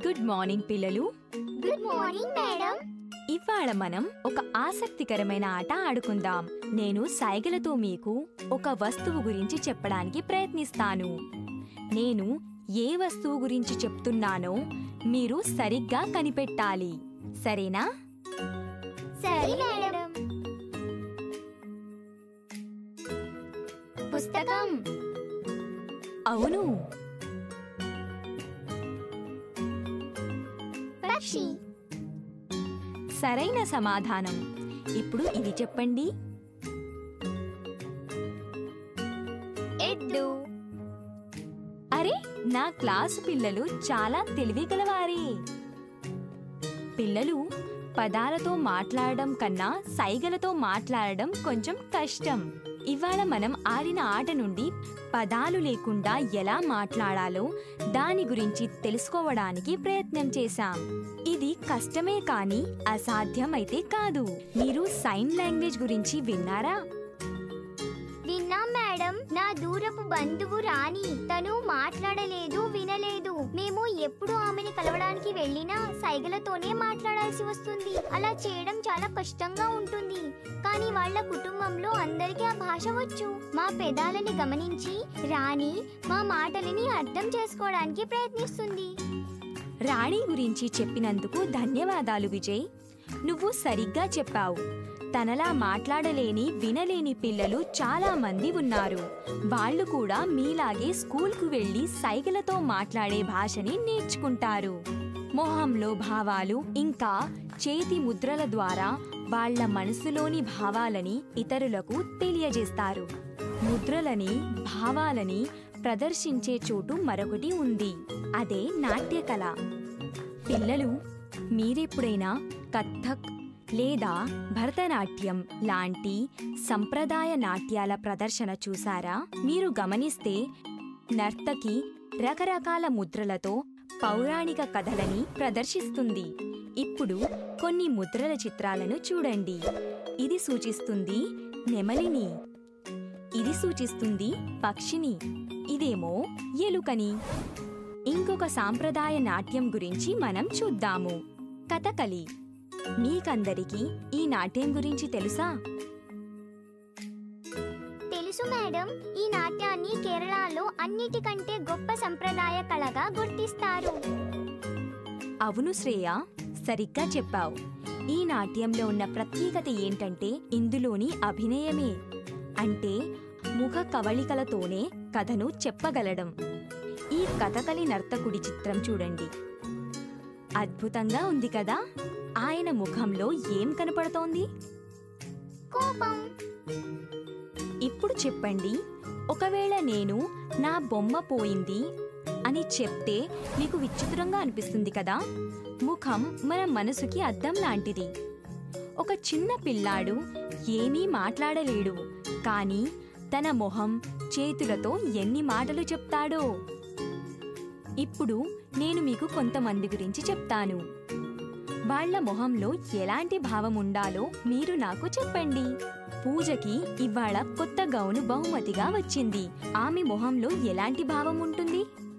good morning పిల్లలు good morning madam ఇవాళ మనం ఒక ఆసక్తికరమైన ఆట ఆడుకుందాం నేను సైగలతో మీకు ఒక వస్తువు గురించి చెప్పడానికి ప్రయత్నిస్తాను నేను ఏ వస్తువు గురించి చెప్తున్నానో మీరు సరిగ్గా కనిపెట్టాలి సరేనా సరే మేడం పుస్తకం అవును పక్షి సరైన సమాధానం ఇప్పుడు ఇది చెప్పండి ఎద్దు అరే నా క్లాసు పిల్లలు చాలా తెలివిగలవారే పిల్లలు పదాలతో మాట్లాడడం కన్నా సైగలతో మాట్లాడడం కొంచెం కష్టం ఇవాళ మనం ఆడిన ఆట నుండి పదాలు లేకుండా ఎలా మాట్లాడాలో దాని గురించి తెలుసుకోవడానికి ప్రయత్నం చేశాం ఇది కష్టమే కానీ అసాధ్యం అయితే కాదు మీరు సైన్ లాంగ్వేజ్ గురించి విన్నారా విన్నాం మేడం నా దూరపు బంధువు రాణి తను మాట్లాడలేదు వినలేదు మేము ఎప్పుడు ఆమెని కలవడానికి వెళ్ళినా సైగలతోనే మాట్లాడాల్సి వస్తుంది అలా చేయడం చాలా కష్టంగా ఉంటుంది కానీ వాళ్ళ కుటుంబంలో అందరికీ ఆ భాష వచ్చు మా పెదాలని గమనించి రాణి మా మాటలని అర్థం చేసుకోవడానికి ప్రయత్నిస్తుంది రాణి గురించి చెప్పినందుకు ధన్యవాదాలు విజయ్ నువ్వు సరిగ్గా చెప్పావు తనలా మాట్లాడలేని వినలేని పిల్లలు చాలా మంది ఉన్నారు వాళ్ళు కూడా మీలాగే స్కూల్కు వెళ్లి సైగలతో మాట్లాడే భాషని నేర్చుకుంటారు మొహంలో భావాలు ఇంకా చేతి ముద్రల ద్వారా వాళ్ళ మనసులోని భావాలని ఇతరులకు తెలియజేస్తారు ముద్రలని భావాలని ప్రదర్శించే చోటు మరొకటి ఉంది అదే నాట్యకళ పిల్లలు మీరెప్పుడైనా కథక్ లేదా భరతనాట్యం లాంటి సంప్రదాయ నాట్యాల ప్రదర్శన చూసారా మీరు గమనిస్తే నర్తకి రకరకాల ముద్రలతో పౌరాణిక కథలని ప్రదర్శిస్తుంది ఇప్పుడు కొన్ని ముద్రల చిత్రాలను చూడండి ఇది సూచిస్తుంది నెమలిని ఇది సూచిస్తుంది పక్షిని ఇదేమో ఎలుకని ఇంకొక సాంప్రదాయ నాట్యం గురించి మనం చూద్దాము కథకలి మీకందరికీ ఈ నాట్యం గురించి తెలుసా తెలుసు మేడం ఈ నాట్యాన్ని కేరళలో అన్నిటికంటే గొప్ప సంప్రదాయ కళగా గుర్తిస్తారు అవును శ్రేయ సరిగ్గా చెప్పావు ఈ నాట్యంలో ఉన్న ప్రత్యేకత ఏంటంటే ఇందులోని అభినయమే అంటే ముఖ కవళికలతోనే కథను చెప్పగలడం ఈ కథకలి నర్తకుడి చిత్రం చూడండి అద్భుతంగా ఉంది కదా ఆయన ముఖంలో ఏం కనపడుతోంది కోపం ఇప్పుడు చెప్పండి ఒకవేళ నేను నా బొమ్మ పోయింది అని చెప్తే మీకు విచిత్రంగా అనిపిస్తుంది కదా ముఖం మన మనసుకి అద్దం లాంటిది ఒక చిన్న పిల్లాడు ఏమీ మాట్లాడలేడు కానీ తన మొహం చేతులతో ఎన్ని మాటలు చెప్తాడో ఇప్పుడు నేను మీకు కొంతమంది గురించి చెప్తాను వాళ్ళ మొహంలో ఎలాంటి భావం ఉండాలో మీరు నాకు చెప్పండి పూజకి ఇవాళ కొత్త గౌను బహుమతిగా వచ్చింది ఆమె మొహంలో ఎలాంటి భావం ఉంటుంది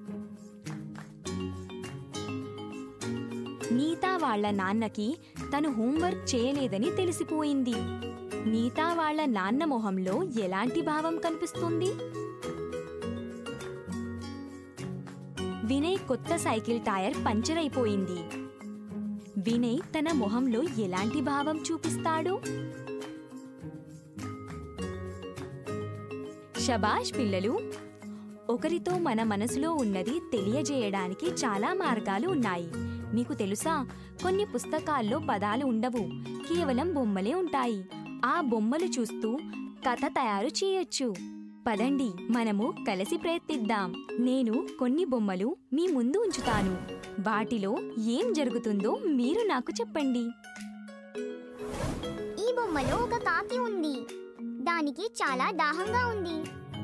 నీతా వాళ్ళ నాన్నకి తను హోంవర్క్ చేయలేదని తెలిసిపోయింది నీతా వాళ్ళ నాన్న మొహంలో ఎలాంటి భావం కనిపిస్తుంది వినయ్ కొత్త సైకిల్ టైర్ పంచర్ అయిపోయింది వినయ్ తన మొహంలో ఎలాంటి భావం చూపిస్తాడు షబాష్ పిల్లలు ఒకరితో మన మనసులో ఉన్నది తెలియజేయడానికి చాలా మార్గాలు ఉన్నాయి మీకు తెలుసా కొన్ని పుస్తకాల్లో పదాలు ఉండవు కేవలం బొమ్మలే ఉంటాయి ఆ బొమ్మలు చూస్తూ కథ తయారు చేయొచ్చు పదండి మనము కలిసి ప్రయత్నిద్దాం నేను కొన్ని బొమ్మలు మీ ముందు ఉంచుతాను వాటిలో ఏం జరుగుతుందో మీరు నాకు చెప్పండి ఈ బొమ్మలో ఒక కాకి ఉంది దానికి చాలా దాహంగా ఉంది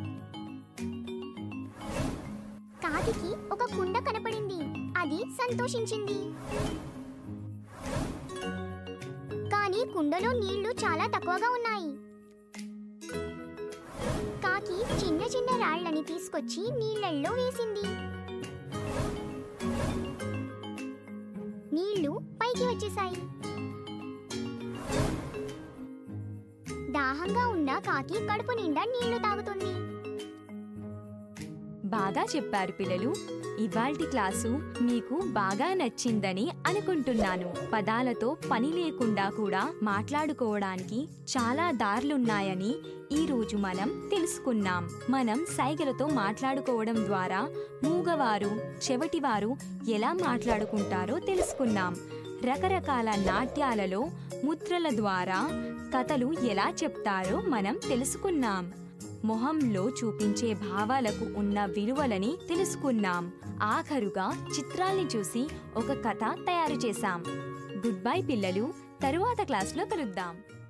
కాకికి ఒక కుండ కనపడింది అది సంతోషించింది కానీ కుండలో నీళ్లు చాలా తక్కువగా ఉన్నాయి కాకి చిన్న చిన్న రాళ్లని తీసుకొచ్చి నీళ్ళల్లో వేసింది నీళ్లు పైకి వచ్చేసాయి దాహంగా ఉన్న కాకి కడుపు నిండా నీళ్లు తాగుతుంది బాగా చెప్పారు పిల్లలు ఇవాల్టి క్లాసు మీకు బాగా నచ్చిందని అనుకుంటున్నాను పదాలతో పని లేకుండా కూడా మాట్లాడుకోవడానికి చాలా దారులున్నాయని ఈ రోజు మనం తెలుసుకున్నాం మనం సైగలతో మాట్లాడుకోవడం ద్వారా మూగవారు చెవటివారు ఎలా మాట్లాడుకుంటారో తెలుసుకున్నాం రకరకాల నాట్యాలలో ముద్రల ద్వారా కథలు ఎలా చెప్తారో మనం తెలుసుకున్నాం మొహంలో చూపించే భావాలకు ఉన్న విలువలని తెలుసుకున్నాం ఆఖరుగా చిత్రాల్ని చూసి ఒక కథ తయారు చేశాం గుడ్ బై పిల్లలు తరువాత క్లాస్లో కలుద్దాం